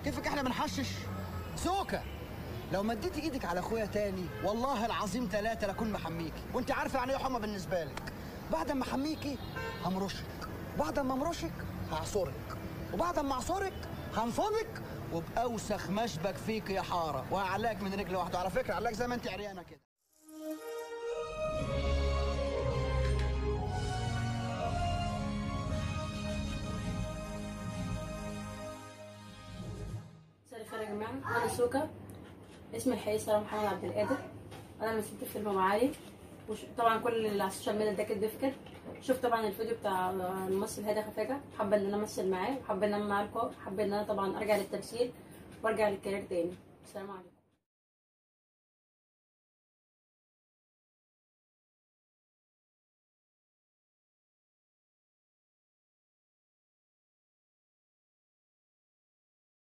كيفك احنا بنحشش سوكا لو مديتي ايدك على اخويا تاني والله العظيم ثلاثة لكون محميكي وانت عارفة يعني ايه حمى بالنسبة لك بعد ما احميكي همرشك بعد ما امرشك هعصرك وبعد ما اعصرك هنفضك وبأوسخ مشبك فيك يا حارة وهعلاك من رجل واحدة على فكرة علاك زي ما انت عريانة كده مساء الخير يا جماعة أنا سوكا اسمي الحقيقي سارة محمد عبد القادر أنا مثلت فيلم معالي وطبعا كل اللي على السوشيال ميديا ده كدب في كده شفت طبعا الفيديو بتاع الممثل هادي خفاجة حابة إن أنا أمثل معاه وحابة إن أنا معاكم حابة إن أنا طبعا أرجع للتمثيل وأرجع للكارير تاني السلام عليكم